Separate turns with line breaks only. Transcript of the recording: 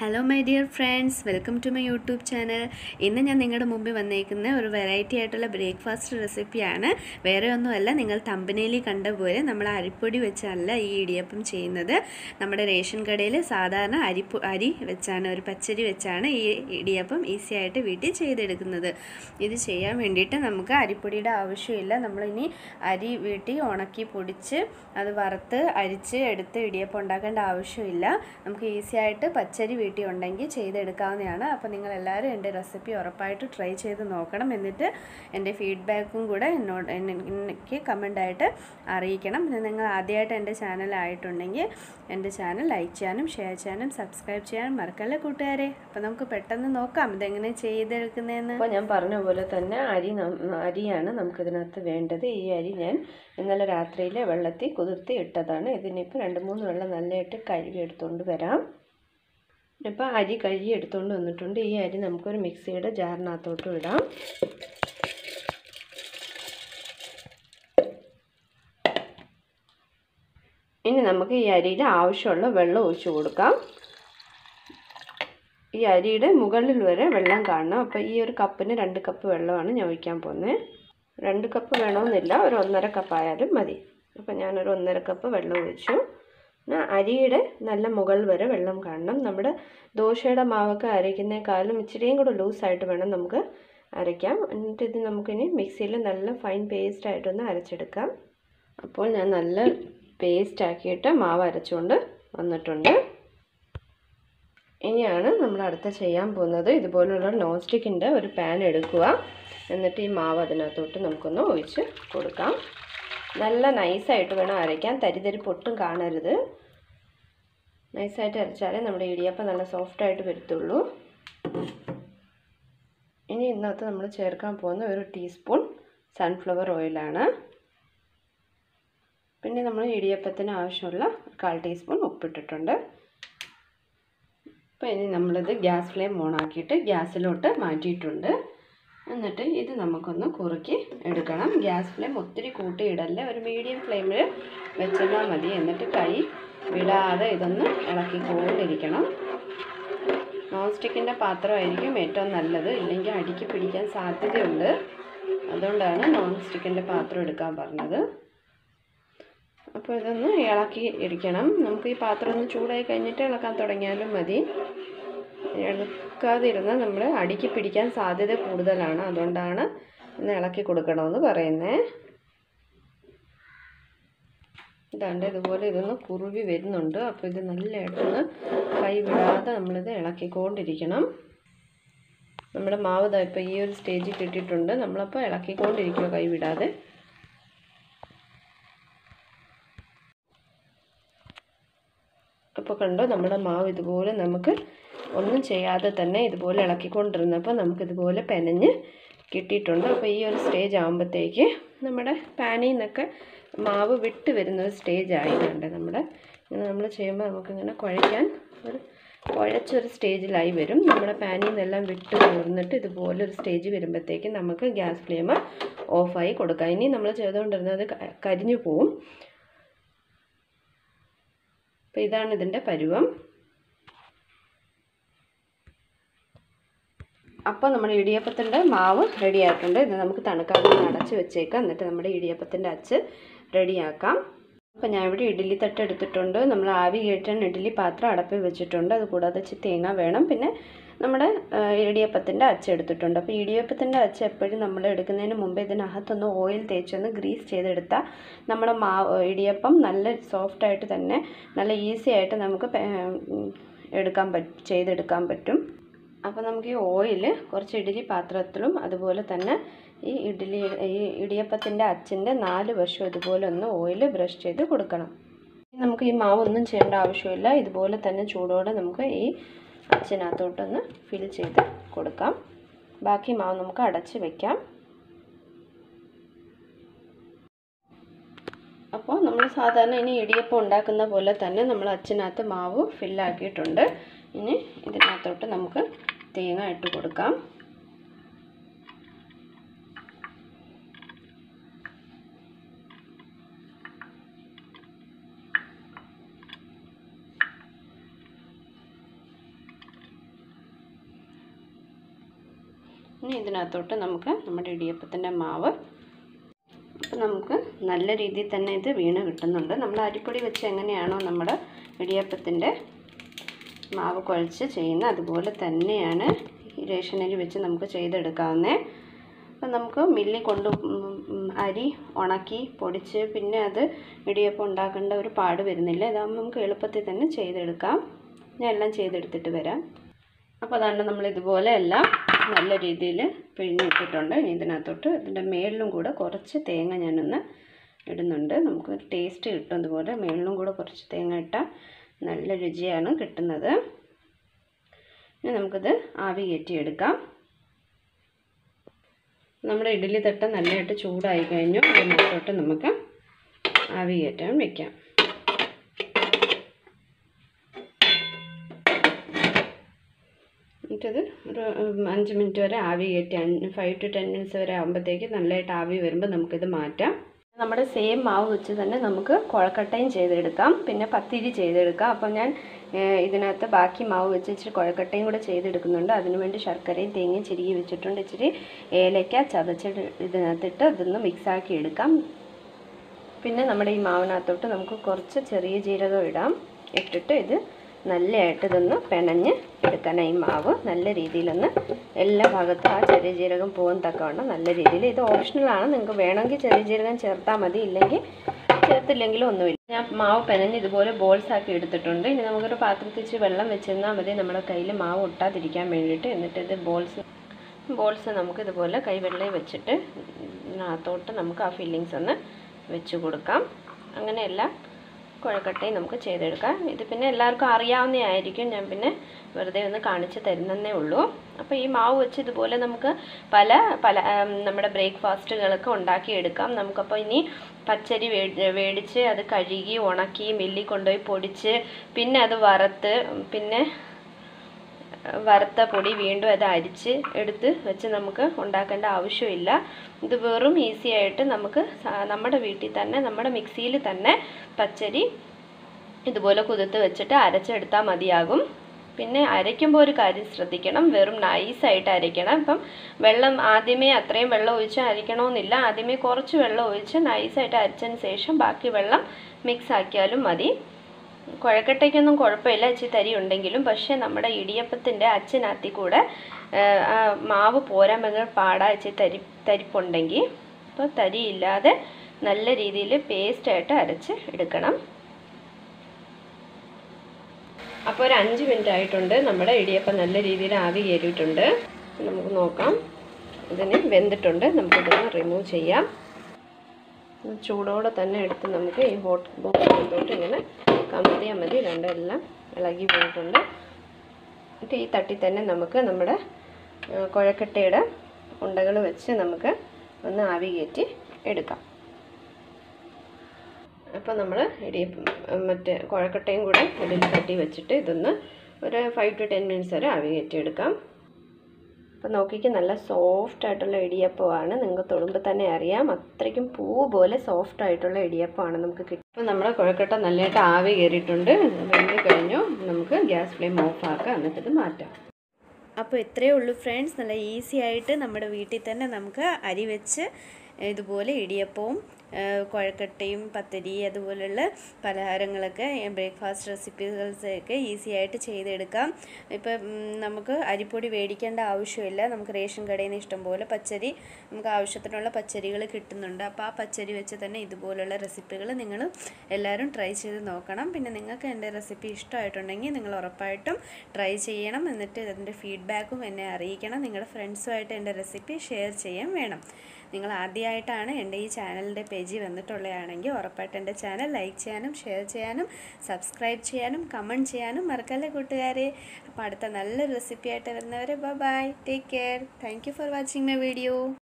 hello my dear friends welcome to my YouTube channel ഇന്ന് ഞാൻ നിങ്ങളുടെ മുമ്പിൽ വന്നേക്കുന്ന ഒരു വെറൈറ്റി ആയിട്ടുള്ള ബ്രേക്ക്ഫാസ്റ്റ് റെസിപ്പിയാണ് വേറെ ഒന്നുമല്ല നിങ്ങൾ തമ്പനയിൽ കണ്ട പോലെ നമ്മൾ അരിപ്പൊടി വെച്ചല്ല ഈ ഇടിയപ്പം ചെയ്യുന്നത് നമ്മുടെ റേഷൻ കടയിൽ സാധാരണ അരിപ്പു അരി വെച്ചാണ് ഒരു പച്ചരി വെച്ചാണ് ഈ ഇടിയപ്പം ഈസി ആയിട്ട് വീട്ടിൽ ചെയ്തെടുക്കുന്നത് ഇത് ചെയ്യാൻ വേണ്ടിയിട്ട് നമുക്ക് അരിപ്പൊടിയുടെ ആവശ്യമില്ല നമ്മളിനി അരി വീട്ടിൽ ഉണക്കി പൊടിച്ച് അത് വറുത്ത് അരിച്ച് എടുത്ത് ഇടിയപ്പം ഉണ്ടാക്കേണ്ട ആവശ്യമില്ല നമുക്ക് ഈസി ആയിട്ട് പച്ചരി വീട്ടിൽ ഉണ്ടെങ്കിൽ ചെയ്തെടുക്കാവുന്നതാണ് അപ്പോൾ നിങ്ങൾ എല്ലാവരും എൻ്റെ റെസിപ്പി ഉറപ്പായിട്ട് ട്രൈ ചെയ്ത് നോക്കണം എന്നിട്ട് എൻ്റെ ഫീഡ്ബാക്കും കൂടെ എന്നോട് എന്നെ- എനിക്ക് കമൻ്റായിട്ട് അറിയിക്കണം പിന്നെ നിങ്ങൾ ആദ്യമായിട്ട് എൻ്റെ ചാനലായിട്ടുണ്ടെങ്കിൽ എൻ്റെ ചാനൽ ലൈക്ക് ചെയ്യാനും ഷെയർ ചെയ്യാനും സബ്സ്ക്രൈബ് ചെയ്യാനും മറക്കല്ലേ കൂട്ടുകാരെ അപ്പോൾ നമുക്ക് പെട്ടെന്ന് നോക്കാം ഇതെങ്ങനെ ചെയ്തെടുക്കുന്നതെന്ന്
അപ്പോൾ ഞാൻ പറഞ്ഞ പോലെ തന്നെ അരി നം- അരിയാണ് നമുക്കിതിനകത്ത് വേണ്ടത് ഈ അരി ഞാൻ ഇന്നലെ രാത്രിയിൽ വെള്ളത്തിൽ കുതിർത്തി ഇട്ടതാണ് ഇതിനിപ്പോൾ രണ്ട് മൂന്ന് വെള്ളം നല്ലതായിട്ട് കഴുകി എടുത്തുകൊണ്ട് വരാം ഇപ്പോൾ അരി കഴുകി എടുത്തുകൊണ്ട് വന്നിട്ടുണ്ട് ഈ അരി നമുക്കൊരു മിക്സിയുടെ ജാറിനകത്തോട്ട് ഇടാം ഇനി നമുക്ക് ഈ അരിയിൽ ആവശ്യമുള്ള വെള്ളം ഒഴിച്ചു കൊടുക്കാം ഈ അരിയുടെ മുകളിൽ വരെ വെള്ളം കാണണം അപ്പോൾ ഈ ഒരു കപ്പിന് രണ്ട് കപ്പ് വെള്ളമാണ് ഞാൻ ഒഴിക്കാൻ പോകുന്നത് രണ്ട് കപ്പ് വേണമെന്നില്ല ഒരു ഒന്നര കപ്പ് ആയാലും മതി അപ്പോൾ ഞാനൊരു ഒന്നര കപ്പ് വെള്ളം ഒഴിച്ചു പിന്നെ അരിയുടെ നല്ല മുകൾ വരെ വെള്ളം കാണണം നമ്മുടെ ദോശയുടെ മാവൊക്കെ അരയ്ക്കുന്നേക്കാളും ഇച്ചിരിയും കൂടെ ലൂസായിട്ട് വേണം നമുക്ക് അരയ്ക്കാം എന്നിട്ട് ഇത് നമുക്കിനി മിക്സിയിൽ നല്ല ഫൈൻ പേസ്റ്റ് ആയിട്ടൊന്ന് അരച്ചെടുക്കാം അപ്പോൾ ഞാൻ നല്ല പേസ്റ്റ് ആക്കിയിട്ട് മാവ് അരച്ചുകൊണ്ട് വന്നിട്ടുണ്ട് ഇനിയാണ് നമ്മൾ അടുത്ത ചെയ്യാൻ പോകുന്നത് ഇതുപോലുള്ള നോൺ സ്റ്റിക്കിൻ്റെ ഒരു പാൻ എടുക്കുക എന്നിട്ട് ഈ മാവ് അതിനകത്തോട്ട് നമുക്കൊന്ന് ഒഴിച്ച് കൊടുക്കാം നല്ല നൈസായിട്ട് വേണം അരയ്ക്കാൻ തരിതരി പൊട്ടും കാണരുത് നൈസായിട്ട് അരച്ചാലേ നമ്മുടെ ഇടിയപ്പം നല്ല സോഫ്റ്റായിട്ട് വരത്തുള്ളൂ ഇനി ഇന്നത്തെ നമ്മൾ ചേർക്കാൻ പോകുന്ന ഒരു ടീസ്പൂൺ സൺഫ്ലവർ ഓയിലാണ് പിന്നെ നമ്മൾ ഇടിയപ്പത്തിന് ആവശ്യമുള്ള കാൽ ടീസ്പൂൺ ഉപ്പിട്ടിട്ടുണ്ട് അപ്പോൾ ഇനി നമ്മളിത് ഗ്യാസ് ഫ്ലെയിം ഓൺ ആക്കിയിട്ട് ഗ്യാസിലോട്ട് മാറ്റിയിട്ടുണ്ട് എന്നിട്ട് ഇത് നമുക്കൊന്ന് കുറുക്കി എടുക്കണം ഗ്യാസ് ഫ്ലെയിം ഒത്തിരി കൂട്ടിയിടല്ല ഒരു മീഡിയം ഫ്ലെയിമിൽ വെച്ചെന്നാൽ മതി എന്നിട്ട് കൈ വിടാതെ ഇതൊന്ന് ഇളക്കിക്കൊണ്ടിരിക്കണം നോൺ സ്റ്റിക്കിൻ്റെ പാത്രമായിരിക്കും ഏറ്റവും നല്ലത് ഇല്ലെങ്കിൽ അടിക്ക് പിടിക്കാൻ സാധ്യതയുണ്ട് അതുകൊണ്ടാണ് നോൺ സ്റ്റിക്കിൻ്റെ പാത്രം എടുക്കാൻ പറഞ്ഞത് അപ്പോൾ ഇതൊന്ന് ഇളക്കി ഇരിക്കണം നമുക്ക് ഈ പാത്രം ഒന്ന് ചൂടായി കഴിഞ്ഞിട്ട് ഇളക്കാൻ തുടങ്ങിയാലും മതി ഇളക്കാതിരുന്നാൽ നമ്മൾ അടിക്ക് പിടിക്കാൻ സാധ്യത കൂടുതലാണ് അതുകൊണ്ടാണ് ഒന്ന് ഇളക്കി കൊടുക്കണമെന്ന് പറയുന്നത് ഇതാണ്ട് ഇതുപോലെ ഇതൊന്ന് കുറുവി വരുന്നുണ്ട് അപ്പോൾ ഇത് നല്ലതായിട്ടൊന്ന് കൈ വിടാതെ നമ്മളിത് ഇളക്കിക്കൊണ്ടിരിക്കണം നമ്മുടെ മാവ് ദാ ഇപ്പോൾ ഈ ഒരു സ്റ്റേജിൽ കിട്ടിയിട്ടുണ്ട് നമ്മളപ്പോൾ ഇളക്കിക്കൊണ്ടിരിക്കുക കൈ വിടാതെ അപ്പോൾ കണ്ടോ നമ്മുടെ മാവ് ഇതുപോലെ നമുക്ക് ഒന്നും ചെയ്യാതെ തന്നെ ഇതുപോലെ ഇളക്കിക്കൊണ്ടിരുന്നപ്പോൾ നമുക്കിതുപോലെ പെനഞ്ഞ് കിട്ടിയിട്ടുണ്ട് അപ്പോൾ ഈ ഒരു സ്റ്റേജ് ആകുമ്പോഴത്തേക്ക് നമ്മുടെ പാനിൽ നിന്നൊക്കെ മാവ് വിട്ട് വരുന്ന ഒരു സ്റ്റേജ് ആയിട്ടുണ്ട് നമ്മുടെ ഇങ്ങനെ നമ്മൾ ചെയ്യുമ്പോൾ നമുക്കിങ്ങനെ കുഴയ്ക്കാൻ ഒരു കുഴച്ചൊരു സ്റ്റേജിലായി വരും നമ്മുടെ പാനിൽ നിന്നെല്ലാം വിട്ട് തീർന്നിട്ട് ഇതുപോലെ ഒരു സ്റ്റേജ് വരുമ്പോഴത്തേക്ക് നമുക്ക് ഗ്യാസ് ഫ്ലെയിം ഓഫായി കൊടുക്കാം ഇനി നമ്മൾ ചെയ്തുകൊണ്ടിരുന്നത് ക- കരിഞ്ഞു പോവും അപ്പോൾ ഇതാണ് ഇതിൻ്റെ പരുവം അപ്പോൾ നമ്മുടെ ഇടിയപ്പത്തിൻ്റെ മാവ് റെഡി ആയിട്ടുണ്ട് ഇത് നമുക്ക് തണുക്കാൻ വേണ്ടി അടച്ച് വെച്ചേക്കാം എന്നിട്ട് നമ്മുടെ ഇടിയപ്പത്തിൻ്റെ അച്ച് റെഡിയാക്കാം അപ്പോൾ ഞാൻ ഇവിടെ ഇഡ്ഡലി തട്ട് എടുത്തിട്ടുണ്ട് നമ്മൾ ആവി കയറ്റാൻ ഇഡ്ഡലി പാത്രം അടപ്പിൽ വെച്ചിട്ടുണ്ട് അത് കൂടാതെ ഇച്ചിരി തേങ്ങ വേണം പിന്നെ നമ്മുടെ ആ, ഇടിയപ്പത്തിൻ്റെ അച്ച് എടുത്തിട്ടുണ്ട് അപ്പോൾ ഇടിയപ്പത്തിൻ്റെ അച്ച് എപ്പോഴും നമ്മൾ എടുക്കുന്നതിന് മുമ്പ് ഇതിനകത്തൊന്ന് ഓയിൽ തേച്ചൊന്ന് ഗ്രീസ് ചെയ്തെടുത്താൽ നമ്മുടെ മാവ് ഇടിയപ്പം നല്ല സോഫ്റ്റായിട്ട് തന്നെ നല്ല ഈസി ആയിട്ട് നമുക്ക് പെ- ഉം, എടുക്കാൻ പറ്റും ചെയ്തെടുക്കാൻ പറ്റും അപ്പോൾ നമുക്ക് ഈ ഓയിൽ കുറച്ച് ഇഡ്ഡലി പാത്രത്തിലും അതുപോലെ തന്നെ ഈ ഇഡ്ഡലി ഈ ഇടിയപ്പത്തിൻ്റെ അച്ചിൻ്റെ നാല് വശം ഇതുപോലെ ഒന്ന് ഓയിൽ ബ്രഷ് ചെയ്ത് കൊടുക്കണം ഇനി നമുക്ക് ഈ മാവ് ഒന്നും ചെയ്യേണ്ട ആവശ്യമില്ല ഇതുപോലെ തന്നെ ചൂടോടെ നമുക്ക് ഈ അച്ചിനകത്തോട്ടൊന്ന് ഫിൽ ചെയ്ത് കൊടുക്കാം ബാക്കി മാവ് നമുക്ക് അടച്ച് വെക്കാം അപ്പോൾ നമ്മൾ സാധാരണ ഇനി ഇടിയപ്പം ഉണ്ടാക്കുന്ന പോലെ തന്നെ നമ്മൾ അച്ചിനകത്ത് മാവ് ഫില്ലാക്കിയിട്ടുണ്ട് ഇനി ഇതിനകത്തോട്ട് നമുക്ക് തേങ്ങ ഇട്ട് കൊടുക്കാം ഇനി ഇതിനകത്തോട്ട് നമുക്ക് നമ്മുടെ ഇടിയപ്പത്തിൻ്റെ മാവ് അപ്പം നമുക്ക് നല്ല രീതിയിൽ തന്നെ ഇത് വീണ് കിട്ടുന്നുണ്ട് നമ്മൾ അരിപ്പൊടി വെച്ച് എങ്ങനെയാണോ നമ്മുടെ ഇടിയപ്പത്തിൻ്റെ മാവ് കുഴച്ച് ചെയ്യുന്നത് അതുപോലെ തന്നെയാണ് ഈ റേഷൻ അരി വെച്ച് നമുക്ക് ചെയ്തെടുക്കാവുന്നത് അപ്പം നമുക്ക് മില്ലിൽ കൊണ്ട് അരി ഉണക്കി പൊടിച്ച് പിന്നെ അത് ഇടിയപ്പം ഉണ്ടാക്കേണ്ട ഒരു പാട് വരുന്നില്ല ഇതാകുമ്പോൾ നമുക്ക് എളുപ്പത്തിൽ തന്നെ ചെയ്തെടുക്കാം ഞാൻ എല്ലാം ചെയ്തെടുത്തിട്ട് വരാം അപ്പോൾ അതാണ്ട് നമ്മൾ ഇതുപോലെ എല്ലാം നല്ല രീതിയിൽ പിഴിഞ്ഞിട്ടിട്ടുണ്ട് ഇനി ഇതിനകത്തോട്ട് ഇതിൻ്റെ മേളിലും കൂടെ കുറച്ച് തേങ്ങ ഞാനൊന്ന് ഇടുന്നുണ്ട് നമുക്ക് ടേസ്റ്റ് കിട്ടും അതുപോലെ മേളിലും കൂടെ കുറച്ച് തേങ്ങ ഇട്ടാൽ നല്ല രുചിയാണ് കിട്ടുന്നത് ഇനി നമുക്കിത് ആവി കയറ്റിയെടുക്കാം നമ്മുടെ ഇഡ്ഡലി തട്ട് നല്ലതായിട്ട് ചൂടായി കഴിഞ്ഞു അതിനകത്തോട്ട് നമുക്ക് ആവി കയറ്റാൻ വെക്കാം എന്നിട്ടത് ഒരു അഞ്ച് മിനിറ്റ് വരെ ആവി കയറ്റി ഫൈവ് ടു ടെൻ മിനിറ്റ്സ് വരെ ആകുമ്പോഴത്തേക്ക് നല്ലതായിട്ട് ആവി വരുമ്പോൾ നമുക്കിത് മാറ്റാം നമ്മുടെ സെയിം മാവ് വെച്ച് തന്നെ നമുക്ക് കുഴക്കട്ടയും ചെയ്തെടുക്കാം പിന്നെ പത്തിരി ചെയ്തെടുക്കാം അപ്പോൾ ഞാൻ ഇതിനകത്ത് ബാക്കി മാവ് വെച്ച് ഇച്ചിരി കുഴക്കട്ടയും കൂടെ ചെയ്തെടുക്കുന്നുണ്ട് അതിനുവേണ്ടി ശർക്കരയും തേങ്ങയും ചിരുകി വെച്ചിട്ടുണ്ട് ഇച്ചിരി ഏലക്ക ചതച്ചിട്ട് ഇതിനകത്തിട്ട് ഇതൊന്ന് മിക്സാക്കി എടുക്കാം പിന്നെ നമ്മുടെ ഈ മാവിനകത്തോട്ട് നമുക്ക് കുറച്ച് ചെറിയ ജീരകം ഇടാം ഇട്ടിട്ട് ഇത് നല്ലതായിട്ട് ഇതൊന്ന് പിണഞ്ഞ് എടുക്കണം ഈ മാവ് നല്ല രീതിയിലൊന്ന് എല്ലാ ഭാഗത്തും ആ ചെറിയ ജീരകം പോകുന്ന തക്കവണ്ണം നല്ല രീതിയിൽ ഇത് ഓപ്ഷണലാണ് നിങ്ങൾക്ക് വേണമെങ്കിൽ ചെറിയ ജീരകം ചേർത്താൽ മതി ഇല്ലെങ്കിൽ ചേർത്തില്ലെങ്കിലും ഒന്നുമില്ല ഞാൻ മാവ് പെനഞ്ഞ് ഇതുപോലെ ബോൾസ് ആക്കി എടുത്തിട്ടുണ്ട് ഇനി നമുക്കൊരു പാത്രത്തിൽ ഇച്ചിരി വെള്ളം വെച്ചിരുന്നാൽ മതി നമ്മുടെ കയ്യിൽ മാവ് ഒട്ടാതിരിക്കാൻ വേണ്ടിയിട്ട് എന്നിട്ട് ഇത് ബോൾസ് ബോൾസ് നമുക്ക് ഇതുപോലെ കൈവെള്ളയിൽ വെച്ചിട്ട് ഇതിനകത്തോട്ട് നമുക്ക് ആ ഫില്ലിങ്സ് ഒന്ന് വെച്ച് കൊടുക്കാം അങ്ങനെ എല്ലാം കുഴക്കട്ടയും നമുക്ക് ചെയ്തെടുക്കാം ഇത് പിന്നെ എല്ലാവർക്കും അറിയാവുന്നതായിരിക്കും ഞാൻ പിന്നെ വെറുതെ ഒന്ന് കാണിച്ച് തരുന്നതേ ഉള്ളൂ അപ്പോൾ ഈ മാവ് വെച്ച് ഇതുപോലെ നമുക്ക് പല പല നമ്മുടെ ബ്രേക്ക്ഫാസ്റ്റുകളൊക്കെ ഉണ്ടാക്കിയെടുക്കാം നമുക്കപ്പോൾ ഇനി പച്ചരി മേടിച്ച് അത് കഴുകി ഉണക്കി മില്ലിൽ കൊണ്ടുപോയി പൊടിച്ച് പിന്നെ അത് വറുത്ത് പിന്നെ വറുത്ത പൊടി വീണ്ടും അത് അരിച്ച് എടുത്ത് വെച്ച് നമുക്ക് ഉണ്ടാക്കേണ്ട ആവശ്യമില്ല ഇത് വെറും ഈസി ആയിട്ട് നമുക്ക് നമ്മുടെ വീട്ടിൽ തന്നെ നമ്മുടെ മിക്സിയിൽ തന്നെ പച്ചരി ഇതുപോലെ കുതിർത്ത് വെച്ചിട്ട് അരച്ചെടുത്താൽ മതിയാകും പിന്നെ അരയ്ക്കുമ്പോൾ ഒരു കാര്യം ശ്രദ്ധിക്കണം വെറും നൈസായിട്ട് അരയ്ക്കണം ഇപ്പം വെള്ളം ആദ്യമേ അത്രയും വെള്ളം ഒഴിച്ച് അരയ്ക്കണമെന്നില്ല ആദ്യമേ കുറച്ച് വെള്ളം ഒഴിച്ച് നൈസായിട്ട് അരച്ചതിന് ശേഷം ബാക്കി വെള്ളം മിക്സ് ആക്കിയാലും മതി കുഴക്കട്ടയ്ക്കൊന്നും കുഴപ്പമില്ല ഇച്ചിരി തരി ഉണ്ടെങ്കിലും പക്ഷേ നമ്മുടെ ഇടിയപ്പത്തിൻ്റെ അച്ഛനകത്തിൽ കൂടെ മാവ് പോരാൻ ഭയങ്കര പാടാ ഇച്ചിരി തരി തരിപ്പുണ്ടെങ്കിൽ അപ്പോൾ തരിയില്ലാതെ നല്ല രീതിയിൽ പേസ്റ്റായിട്ട് അരച്ച് എടുക്കണം അപ്പോൾ ഒരു അഞ്ച് മിനിറ്റ് ആയിട്ടുണ്ട് നമ്മുടെ ഇടിയപ്പം നല്ല രീതിയിൽ ആവി കയറിയിട്ടുണ്ട് നമുക്ക് നോക്കാം ഇതിന് വെന്തിട്ടുണ്ട് നമുക്കിതൊന്ന് റിമൂവ് ചെയ്യാം ചൂടോടെ തന്നെ എടുത്ത് നമുക്ക് ഈ ഹോട്ട് ബോക്സിനകത്തോട്ട് ഇങ്ങനെ കമത്തിയാൽ മതി രണ്ടെല്ലാം ഇളകി പോയിട്ടുണ്ട് എന്നിട്ട് ഈ തട്ടി തന്നെ നമുക്ക് നമ്മുടെ കുഴക്കട്ടയുടെ ഉണ്ടകൾ വെച്ച് നമുക്ക് ഒന്ന് ആവി കയറ്റി എടുക്കാം അപ്പോൾ നമ്മൾ ഇടിയപ്പം മറ്റേ കുഴക്കട്ടയും കൂടെ ഇതിൽ തട്ടി വെച്ചിട്ട് ഇതൊന്ന് ഒരു ഫൈവ് ടു ടെൻ മിനിറ്റ്സ് വരെ ആവി കയറ്റി എടുക്കാം അപ്പോൾ നോക്കിക്ക് നല്ല സോഫ്റ്റ് ആയിട്ടുള്ള ഇടിയപ്പമാണ് നിങ്ങൾക്ക് തൊടുമ്പോൾ തന്നെ അറിയാം അത്രയ്ക്കും പൂ പോലെ സോഫ്റ്റ് ആയിട്ടുള്ള ഇടിയപ്പമാണ് നമുക്ക് കിട്ടും അപ്പോൾ നമ്മുടെ കുഴക്കട്ട നല്ലതായിട്ട് ആവി കയറിയിട്ടുണ്ട് വെന്ത് കഴിഞ്ഞു നമുക്ക് ഗ്യാസ് ഫ്ലെയിം ഓഫ് ആക്കാം എന്നിട്ടിത് മാറ്റാം
അപ്പോൾ ഇത്രയേ ഉള്ളൂ ഫ്രണ്ട്സ് നല്ല ഈസി ആയിട്ട് നമ്മുടെ വീട്ടിൽ തന്നെ നമുക്ക് അരി വെച്ച് ഇതുപോലെ ഇടിയപ്പവും കുഴക്കട്ടയും പത്തരി അതുപോലുള്ള പലഹാരങ്ങളൊക്കെ ബ്രേക്ക്ഫാസ്റ്റ് റെസിപ്പീസൊക്കെ ഈസി ആയിട്ട് ചെയ്തെടുക്കാം ഇപ്പം നമുക്ക് അരിപ്പൊടി മേടിക്കേണ്ട ആവശ്യമില്ല നമുക്ക് റേഷൻ കടയിൽ നിന്ന് ഇഷ്ടംപോലെ പച്ചരി നമുക്ക് ആവശ്യത്തിനുള്ള പച്ചരികൾ കിട്ടുന്നുണ്ട് അപ്പോൾ ആ പച്ചരി വെച്ച് തന്നെ ഇതുപോലുള്ള റെസിപ്പികൾ നിങ്ങൾ എല്ലാവരും ട്രൈ ചെയ്ത് നോക്കണം പിന്നെ നിങ്ങൾക്ക് എൻ്റെ റെസിപ്പി ഇഷ്ടമായിട്ടുണ്ടെങ്കിൽ നിങ്ങൾ ഉറപ്പായിട്ടും ട്രൈ ചെയ്യണം എന്നിട്ട് അതിൻ്റെ ഫീഡ്ബാക്കും എന്നെ അറിയിക്കണം നിങ്ങളുടെ ഫ്രണ്ട്സുമായിട്ട് എൻ്റെ റെസിപ്പി ഷെയർ ചെയ്യാൻ വേണം നിങ്ങൾ ആദ്യമായിട്ടാണ് എൻ്റെ ഈ ചാനലിൻ്റെ പേജിൽ വന്നിട്ടുള്ളതാണെങ്കിൽ ഉറപ്പായിട്ട് എൻ്റെ ചാനൽ ലൈക്ക് ചെയ്യാനും ഷെയർ ചെയ്യാനും സബ്സ്ക്രൈബ് ചെയ്യാനും കമൻറ്റ് ചെയ്യാനും മറക്കല്ലേ കൂട്ടുകാരെ അപ്പോൾ അടുത്ത നല്ലൊരു റെസിപ്പി ആയിട്ട് വരുന്നവരെ bye take care thank you for watching my video